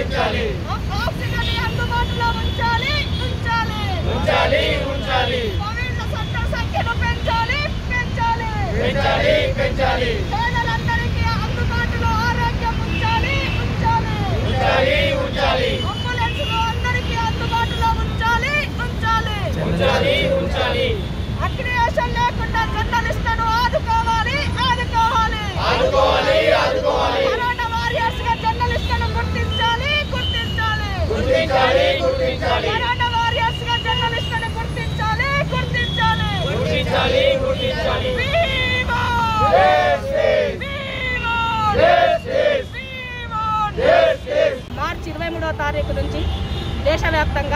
పెంచాలి ఆక్సిజన్ అందుబాటులో ఉంచాలి ఉంచాలి ఉంచాలి ఉంచాలి కోవిడ్ సెంటర్ సంఖ్యను పెంచాలి పెంచాలి పెంచాలి పెంచాలి పేదలందరికీ అందుబాటులో ఆరోగ్యం ఉంచాలి ఉంచాలి ఉంచాలి ఉంచాలి అంబులెన్స్లు అందరికీ అందుబాటులో ఉంచాలి ఉంచాలి ఉంచాలి ఉంచాలి అక్రియేషన్ లేకుండా జర్నలిస్టులను ఆదుకోవాలి ఆదుకోవాలి ఆదుకోవాలి ఆదుకోవాలి కరోనా వారియర్స్ గా జర్నలిస్టులను గుర్తించాలి గుర్తించాలి గుర్తించాలి గుర్తించాలి కరోనా వారియర్స్ గా జర్నలిస్టులను గుర్తించాలి గుర్తించాలి గుర్తించాలి గుర్తించాలి Viva! Justice! Viva! Justice! Viva! Justice! మార్చి ఇరవై మూడవ తారీఖు నుంచి దేశవ్యాప్తంగా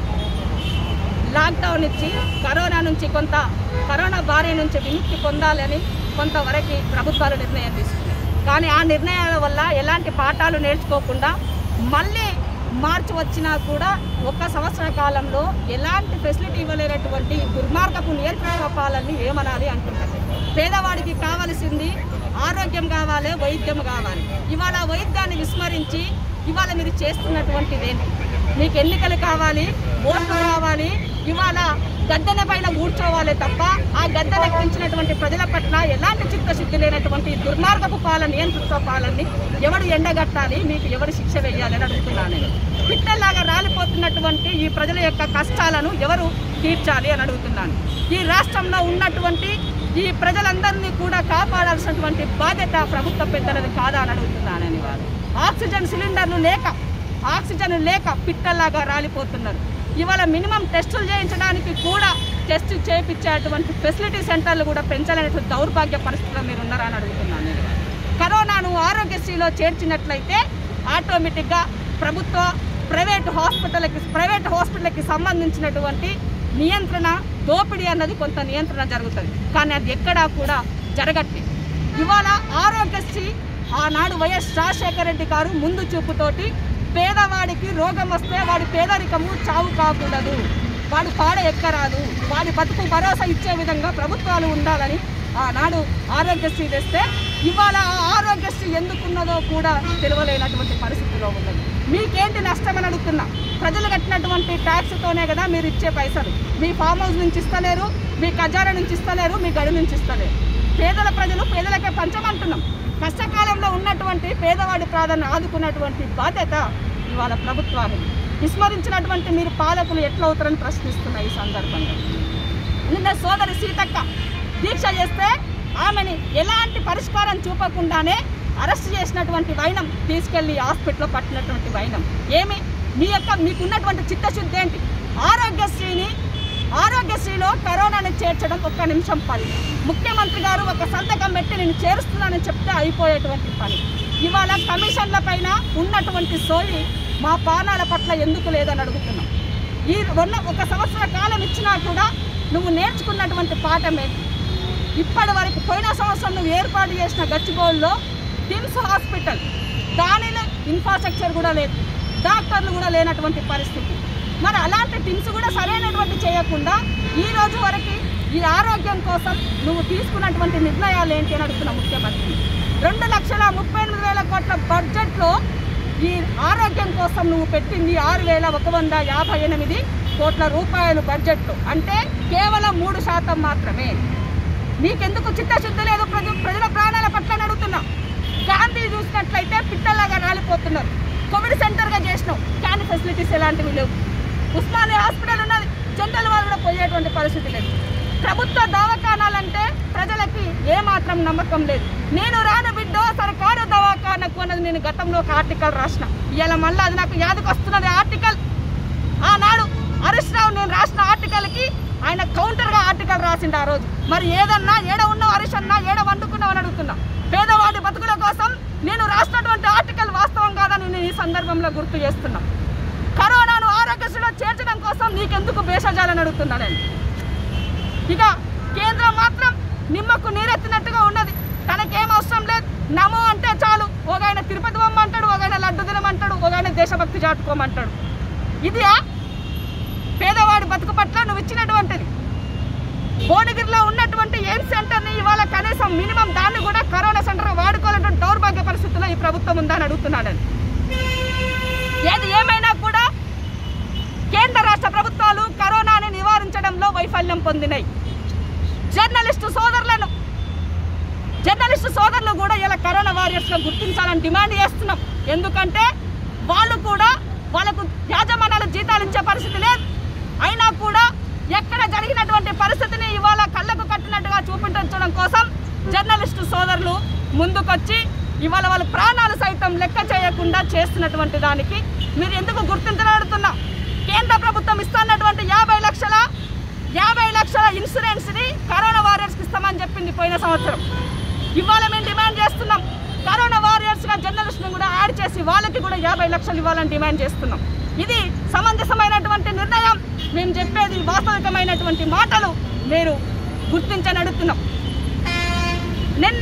లాక్డౌన్ ఇచ్చి కరోనా నుంచి కొంత కరోనా బారి నుంచి విముక్తి పొందాలని కొంతవరకు ప్రభుత్వాలు నిర్ణయం తీసుకున్నాయి కానీ ఆ నిర్ణయాల వల్ల ఎలాంటి పాఠాలు నేర్చుకోకుండా మళ్ళీ మార్చి వచ్చినా కూడా ఒక్క సంవత్సర కాలంలో ఎలాంటి ఫెసిలిటీ ఇవ్వలేనటువంటి దుర్మార్గపు నియంత్రణ పాలనని ఏమనాలి అంటున్నారు పేదవాడికి కావలసింది ఆరోగ్యం కావాలి వైద్యం కావాలి ఇవాళ వైద్యాన్ని విస్మరించి ఇవాళ మీరు చేస్తున్నటువంటిది ఏంటి మీకు ఎన్నికలు కావాలి ఓట్లు కావాలి ఇవాళ గద్దెన పైన కూర్చోవాలి తప్ప ఆ గద్దెనెక్కించినటువంటి ప్రజల పట్ల ఎలాంటి చిత్తశుద్ధి లేనటువంటి దుర్మార్గపు పాలన నియంత్రిత పాలనని ఎవడు ఎండగట్టాలి మీకు ఎవరు శిక్ష వేయాలని అడుగుతున్నాను నేను. పిట్టల్లాగా రాలిపోతున్నటువంటి ఈ ప్రజల యొక్క కష్టాలను ఎవరు తీర్చాలి అని అడుగుతున్నాను ఈ రాష్ట్రంలో ఉన్నటువంటి ఈ ప్రజలందరినీ కూడా కాపాడాల్సినటువంటి బాధ్యత ప్రభుత్వ పెద్దలది కాదా అని అడుగుతున్నానని వారు ఆక్సిజన్ సిలిండర్లు లేక ఆక్సిజన్ లేక పిట్టల్లాగా రాలిపోతున్నారు ఇవాళ మినిమం టెస్టులు చేయించడానికి కూడా టెస్ట్ చేయించేటువంటి ఫెసిలిటీ సెంటర్లు కూడా పెంచాలనేటువంటి దౌర్భాగ్య పరిస్థితిలో మీరు ఉన్నారా అని అడుగుతున్నాను నేను కరోనాను ఆరోగ్యశ్రీలో చేర్చినట్లయితే ఆటోమేటిక్గా ప్రభుత్వ ప్రైవేట్ హాస్పిటల్కి ప్రైవేట్ హాస్పిటల్కి సంబంధించినటువంటి నియంత్రణ దోపిడీ అన్నది కొంత నియంత్రణ జరుగుతుంది కానీ అది ఎక్కడా కూడా జరగట్లేదు ఇవాళ ఆరోగ్యశ్రీ ఆనాడు వైఎస్ రాజశేఖర రెడ్డి గారు ముందు చూపుతోటి పేదవాడికి రోగం వస్తే వాడి పేదరికము చావు కాకూడదు వాడు పాడ ఎక్కరాదు వాడి బతుకు భరోసా ఇచ్చే విధంగా ప్రభుత్వాలు ఉండాలని ఆనాడు ఆరోగ్యశ్రీ తెస్తే ఇవాళ ఆ ఆరోగ్యశ్రీ ఎందుకున్నదో కూడా తెలియలేనటువంటి పరిస్థితిలో ఉన్నది మీకేంటి నష్టం అని అడుగుతున్నా ప్రజలు కట్టినటువంటి ట్యాక్స్తోనే కదా మీరు ఇచ్చే పైసలు మీ ఫామ్ హౌస్ నుంచి ఇస్తలేరు మీ ఖజానా నుంచి ఇస్తలేరు మీ గడి నుంచి ఇస్తలేరు పేదల ప్రజలు పేదలకే పంచమంటున్నాం కష్టకాలంలో ఉన్నటువంటి పేదవాడి ప్రాధాన్యత ఆదుకున్నటువంటి బాధ్యత ఇవాళ ప్రభుత్వాలు విస్మరించినటువంటి మీరు పాలకులు ఎట్లా అవుతారని ప్రశ్నిస్తున్నా ఈ సందర్భంగా నిన్న సోదరి సీతక్క దీక్ష చేస్తే ఆమెని ఎలాంటి పరిష్కారం చూపకుండానే అరెస్ట్ చేసినటువంటి వైనం తీసుకెళ్లి హాస్పిటల్లో పట్టినటువంటి వైనం ఏమి మీ యొక్క మీకున్నటువంటి చిత్తశుద్ధి ఏంటి ఆరోగ్యశ్రీని ఆరోగ్యశ్రీలో కరోనాని చేర్చడం ఒక్క నిమిషం పని ముఖ్యమంత్రి గారు ఒక సంతకం పెట్టి నేను చేరుస్తున్నానని చెప్తే అయిపోయేటువంటి పని ఇవాళ కమిషన్ల పైన ఉన్నటువంటి సోయి మా పానాల పట్ల ఎందుకు లేదని అడుగుతున్నాం ఈ ఉన్న ఒక సంవత్సర కాలం ఇచ్చినా కూడా నువ్వు నేర్చుకున్నటువంటి పాఠమే ఇప్పటి వరకు పోయిన సంవత్సరం నువ్వు ఏర్పాటు చేసిన గచ్చిబౌల్లో టిమ్స్ హాస్పిటల్ దానిలో ఇన్ఫ్రాస్ట్రక్చర్ కూడా లేదు డాక్టర్లు కూడా లేనటువంటి పరిస్థితి మరి అలాంటి టిమ్స్ కూడా సరైనటువంటి చేయకుండా ఈ రోజు వరకు ఈ ఆరోగ్యం కోసం నువ్వు తీసుకున్నటువంటి నిర్ణయాలు ఏంటి అని అడుగుతున్న ముఖ్యమంత్రి రెండు లక్షల ముప్పై ఎనిమిది వేల కోట్ల బడ్జెట్లో ఈ ఆరోగ్యం కోసం నువ్వు పెట్టింది ఆరు వేల ఒక వంద యాభై ఎనిమిది కోట్ల రూపాయలు బడ్జెట్ అంటే కేవలం మూడు శాతం మాత్రమే నీకెందుకు చిత్తశుద్ధి లేదు ప్రజ ప్రజల ప్రాణాల పట్ల అని అడుగుతున్నా గాంధీ చూసినట్లయితే పిట్టల్లాగా రాలిపోతున్నారు కోవిడ్ సెంటర్గా చేసినావు కానీ ఫెసిలిటీస్ ఎలాంటివి లేవు ఉస్మానియా హాస్పిటల్ ఉన్నది జనరల్ వాళ్ళు కూడా పోయేటువంటి పరిస్థితి లేదు ప్రభుత్వ దవాఖానాలంటే ప్రజలకి ఏమాత్రం నమ్మకం లేదు నేను రాను బిడ్డో సర్కారు దవాఖానకు అన్నది నేను గతంలో ఒక ఆర్టికల్ రాసిన ఇవాళ మళ్ళీ అది నాకు యాదకు వస్తున్నది ఆర్టికల్ ఆనాడు హరీష్ రావు నేను రాసిన ఆర్టికల్కి ఆయన కౌంటర్గా ఆర్టికల్ రాసిండు ఆ రోజు మరి ఏదన్నా ఏడ ఉన్నావు హరీష్ అన్నా ఏడ వండుకున్నావు అని అడుగుతున్నా పేదవాడి బతుకుల కోసం నేను రాసినటువంటి ఆర్టికల్ వాస్తవం కాదని నేను ఈ సందర్భంలో గుర్తు చేస్తున్నా కరోనాను ఆరోగ్యశ్రీలో చేర్చడం కోసం నీకెందుకు భేషజాలని అడుగుతున్నా నేను ఇక కేంద్రం మాత్రం నిమ్మకు నీరెత్తినట్టుగా ఉన్నది తనకేం అవసరం లేదు నమో అంటే చాలు ఒక ఆయన తిరుపతి బొమ్మంటాడు ఒక ఆయన లడ్డు తినమంటాడు ఒక ఆయన దేశభక్తి చాటుకోమంటాడు ఇది పేదవాడి బతుకు పట్ల నువ్వు ఇచ్చినటువంటిది భువనగిరిలో ఉన్నటువంటి ఎయిమ్స్ సెంటర్ని ఇవాళ కనీసం మినిమం దాన్ని కూడా కరోనా సెంటర్ వాడుకోవాలంటే దౌర్భాగ్య పరిస్థితుల్లో ఈ ప్రభుత్వం ఉందని అడుగుతున్నాడని ఏది ఏమైనా కూడా కేంద్ర రాష్ట్ర ప్రభుత్వాలు కరోనాని నివారించడంలో వైఫల్యం పొందినాయి జర్నలిస్టు సోదరులను జర్నలిస్టు సోదరులు కూడా ఇలా కరోనా వారియర్స్ గా గుర్తించాలని డిమాండ్ చేస్తున్నాం ఎందుకంటే వాళ్ళు కూడా వాళ్ళకు యాజమాన్యాల జీతాలు ఇచ్చే పరిస్థితి లేదు అయినా కూడా ఎక్కడ జరిగినటువంటి పరిస్థితిని ఇవాళ కళ్ళకు కట్టినట్టుగా చూపించడం కోసం జర్నలిస్టు సోదరులు ముందుకొచ్చి ఇవాళ వాళ్ళ ప్రాణాలు సైతం లెక్క చేయకుండా చేస్తున్నటువంటి దానికి మీరు ఎందుకు గుర్తించబడుతున్నా కేంద్ర ప్రభుత్వం ఇస్తున్నటువంటి యాభై లక్షల యాభై లక్షల ఇన్సూరెన్స్ ని కరోనా వారియర్స్ కి ఇస్తామని చెప్పింది పోయిన సంవత్సరం ఇవాళ మేము డిమాండ్ చేస్తున్నాం కరోనా వారియర్స్ గా జర్నలిస్ట్ ని కూడా యాడ్ చేసి వాళ్ళకి కూడా యాభై లక్షలు ఇవ్వాలని డిమాండ్ చేస్తున్నాం ఇది సమంజసమైనటువంటి నిర్ణయం మేము చెప్పేది వాస్తవికమైనటువంటి మాటలు మీరు గుర్తించని అడుగుతున్నాం నిన్న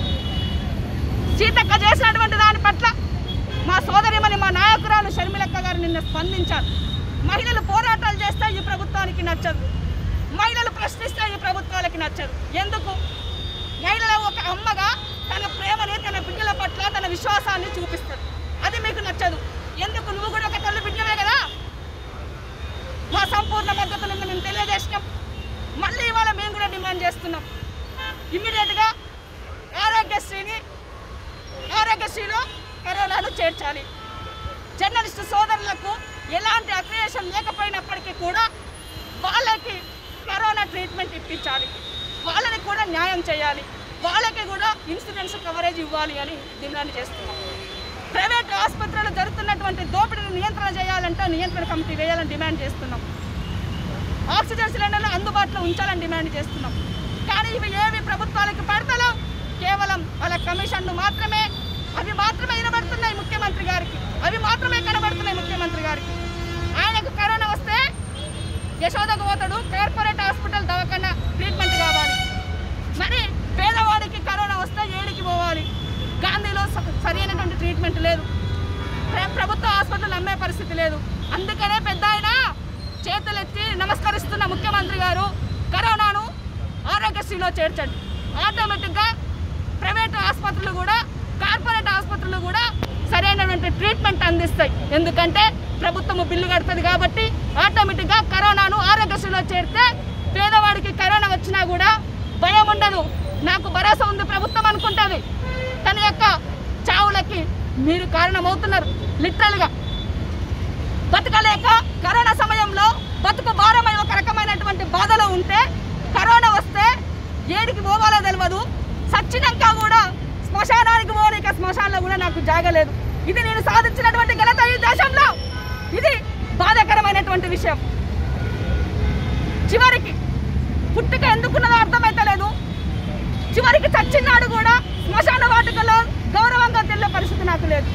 సీతక్క చేసినటువంటి దాని పట్ల మా సోదరిమని మా నాయకురాలు షర్మిలక్క గారు నిన్న స్పందించారు మహిళలు పోరాటాలు చేస్తే ఈ ప్రభుత్వానికి నచ్చదు మహిళలు ప్రశ్నిస్తే ఈ ప్రభుత్వాలకి నచ్చదు ఎందుకు మహిళల ఒక అమ్మగా తన ప్రేమని తన బిడ్డల పట్ల తన విశ్వాసాన్ని చూపిస్తుంది అది మీకు నచ్చదు ఎందుకు నువ్వు కూడా ఒక తల్లి బిడ్డవే కదా మా సంపూర్ణ మద్దతును మేము తెలియజేసినాం మళ్ళీ ఇవాళ మేము కూడా డిమాండ్ చేస్తున్నాం ఇమ్మీడియట్గా ఆరోగ్యశ్రీని ఆరోగ్యశ్రీలో కరోనాను చేర్చాలి జర్నలిస్టు సోదరులకు ఎలాంటి అక్రియేషన్ లేకపోయినప్పటికీ కూడా వాళ్ళకి కరోనా ట్రీట్మెంట్ ఇప్పించాలి వాళ్ళని కూడా న్యాయం చేయాలి వాళ్ళకి కూడా ఇన్సూరెన్స్ కవరేజ్ ఇవ్వాలి అని డిమాండ్ చేస్తున్నాం ప్రైవేట్ ఆసుపత్రులు జరుగుతున్నటువంటి దోపిడీని నియంత్రణ చేయాలంటే నియంత్రణ కమిటీ వేయాలని డిమాండ్ చేస్తున్నాం ఆక్సిజన్ సిలిండర్లు అందుబాటులో ఉంచాలని డిమాండ్ చేస్తున్నాం కానీ ఇవి ఏవి ప్రభుత్వాలకు పడతలో కేవలం వాళ్ళ కమిషన్లు మాత్రమే అవి మాత్రమే వినబడుతున్నాయి ముఖ్యమంత్రి గారికి అవి మాత్రమే కనబడుతున్నాయి ముఖ్యమంత్రి గారికి ఆయనకు కరోనా వస్తే యశోదకు పోతాడు కార్పొరేట్ హాస్పిటల్ దవాఖానా ట్రీట్మెంట్ కావాలి మరి పేదవాడికి కరోనా వస్తే ఏడికి పోవాలి గాంధీలో స- సరైనటువంటి ట్రీట్మెంట్ లేదు ప్ర- ప్రభుత్వ హాస్పిటల్ అమ్మే పరిస్థితి లేదు అందుకనే పెద్ద ఆయన చేతులెత్తి నమస్కరిస్తున్న ముఖ్యమంత్రి గారు కరోనాను ఆరోగ్యశ్రీలో చేర్చండి ఆటోమేటిక్గా ప్రైవేట్ ఆసుపత్రులు కూడా కార్పొరేట్ ఆసుపత్రులు కూడా సరైనటువంటి ట్రీట్మెంట్ అందిస్తాయి ఎందుకంటే ప్రభుత్వము బిల్లు కడుతుంది కాబట్టి ఆటోమేటిక్గా కరోనాను ఆరోగ్యశ్రీలో చేరితే పేదవాడికి కరోనా వచ్చినా కూడా భయం ఉండదు నాకు భరోసా ఉంది ప్రభుత్వం అనుకుంటుంది తన యొక్క చావులకి మీరు కారణమవుతున్నారు లిటరల్గా బతకలేక కరోనా సమయంలో బతుకు భారమై ఒక రకమైనటువంటి బాధలో ఉంటే కరోనా వస్తే ఏడికి పోవాలో తెలియదు సచ్చినాక కూడా శ్మశానానికి పోనీక శ్మశానంలో కూడా నాకు జాగలేదు ఇది నేను సాధించినటువంటి ఘనత ఈ దేశంలో ఇది బాధాకరమైనటువంటి విషయం చివరికి పుట్టుక ఎందుకున్నదో అర్థమైతలేదు చివరికి చచ్చినాడు కూడా శ్మశాన వాటికలో గౌరవంగా తెల్లే పరిస్థితి నాకు లేదు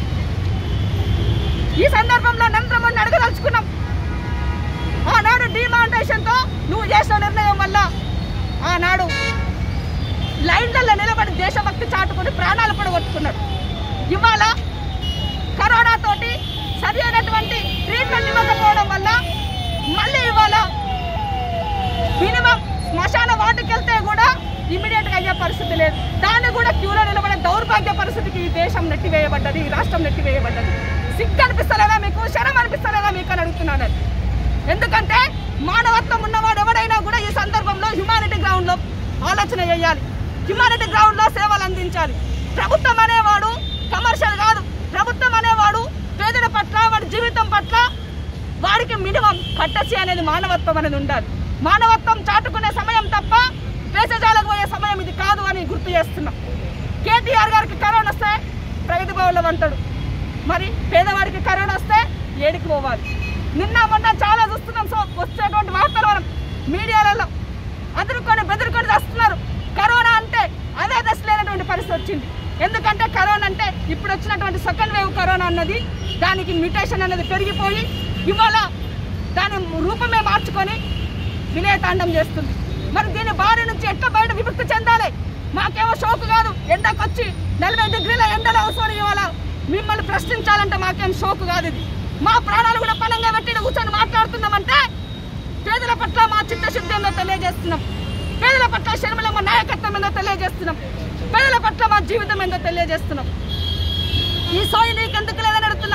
ఈ సందర్భంలో నరేంద్ర మోడీ అడగదలుచుకున్నాం ఆనాడు డిమాండేషన్ తో నువ్వు చేసిన నిర్ణయం వల్ల ఆనాడు లైన్లలో నిలబడి దేశభక్తి చాటుకొని ప్రాణాలు కూడా కొట్టుకున్నాడు ఇవాళ కరోనా తోటి సరి అయినటువంటి ట్రీట్మెంట్ ఇవ్వకపోవడం వల్ల మళ్ళీ ఇవాళ మినిమం శ్మశాన వాటికి వెళ్తే కూడా ఇమీడియట్ గా అయ్యే పరిస్థితి లేదు దాన్ని కూడా క్యూలో నిలబడే దౌర్భాగ్య పరిస్థితికి ఈ దేశం నెట్టివేయబడ్డది ఈ రాష్ట్రం నెట్టివేయబడ్డది సిగ్గు అనిపిస్తలేదా మీకు శరం అనిపిస్తలేదా మీకు అని అడుగుతున్నాను నేను. ఎందుకంటే మానవత్వం ఉన్నవాడు ఎవడైనా కూడా ఈ సందర్భంలో హ్యుమానిటీ గ్రౌండ్ లో ఆలోచన చేయాలి హ్యుమానిటీ గ్రౌండ్ లో సేవలు అందించాలి ప్రభుత్వం అనేవాడు కమర్షియల్ కాదు ప్రభుత్వం అనేవాడు పేదల పట్ల వాడి జీవితం పట్ల వాడికి మినిమం కట్టసి అనేది మానవత్వం అనేది ఉండాలి మానవత్వం చాటుకునే సమయం తప్ప పేసజాలకు పోయే సమయం ఇది కాదు అని గుర్తు చేస్తున్నాం కేటీఆర్ గారికి కరోనా వస్తే ప్రగతి భవన్లో అంటాడు మరి పేదవాడికి కరోనా వస్తే ఏడికి పోవాలి నిన్న మొన్న చాలా చూస్తున్నాం సో వచ్చేటువంటి వార్తలు మనం మీడియాలలో అదురుకొని బెదురుకొని వస్తున్నారు కరోనా అంటే అదే దశ లేనటువంటి పరిస్థితి వచ్చింది ఎందుకంటే కరోనా అంటే ఇప్పుడు వచ్చినటువంటి సెకండ్ వేవ్ కరోనా అన్నది దానికి మ్యూటేషన్ అనేది పెరిగిపోయి ఇవాళ దాని రూపమే మార్చుకొని వినయతాండం చేస్తుంది మరి దీని బారి నుంచి ఎట్లా బయట విముక్తి చెందాలి మాకేమో షోకు కాదు ఎండకొచ్చి నలభై డిగ్రీల ఎండలో అవసరం ఇవాళ మిమ్మల్ని ప్రశ్నించాలంటే మాకేం షోకు కాదు ఇది మా ప్రాణాలు కూడా పనంగా పెట్టి ఈడ కూర్చొని మాట్లాడుతున్నామంటే పేదల పట్ల మా చిత్తశుద్ధి ఏందో తెలియజేస్తున్నాం పేదల పట్ల శర్మలమ్మ నాయకత్వం ఏందో తెలియజేస్తున్నాం పేదల పట్ల మా జీవితం ఏందో తెలియజేస్తున్నాం ఈ సోయి నీకెందుకు లేదని అడుగుతున్నా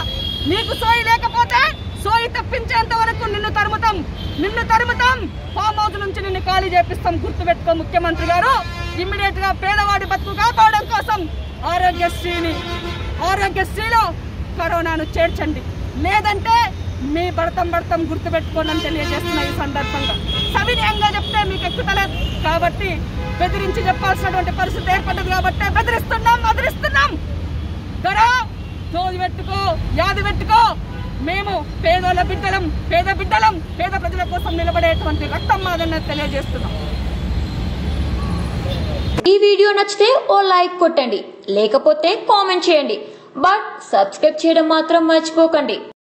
నీకు సోయి లేకపోతే సోయి తప్పించేంత వరకు నిన్ను తరుముతాం నిన్ను తరుముతాం ఫామ్ హౌస్ నుంచి నిన్ను ఖాళీ చేపిస్తాం గుర్తుపెట్టుకో ముఖ్యమంత్రి గారు ఇమ్మీడియట్ గా పేదవాడి బతుకు కాపాడడం కోసం ఆరోగ్యశ్రీని ఆరోగ్యశ్రీలో కరోనాను చేర్చండి లేదంటే మీ భర్తం భర్తం గుర్తుపెట్టుకోండి అని తెలియజేస్తున్న ఈ సందర్భంగా సవినయంగా చెప్తే మీకు ఎక్కుతలేదు కాబట్టి బెదిరించి చెప్పాల్సినటువంటి పరిస్థితి ఏర్పడ్డది కాబట్టి బెదిరిస్తున్నాం బెదిరిస్తున్నాం దొరా తోది పెట్టుకో యాది పెట్టుకో మేము పేదోళ్ళ బిడ్డలం పేద బిడ్డలం పేద ప్రజల కోసం నిలబడేటువంటి రక్తం మాదన్న తెలియజేస్తున్నాం ఈ వీడియో నచ్చితే ఓ లైక్ కొట్టండి లేకపోతే కామెంట్ చేయండి బట్ సబ్స్క్రైబ్ చేయడం మాత్రం మర్చిపోకండి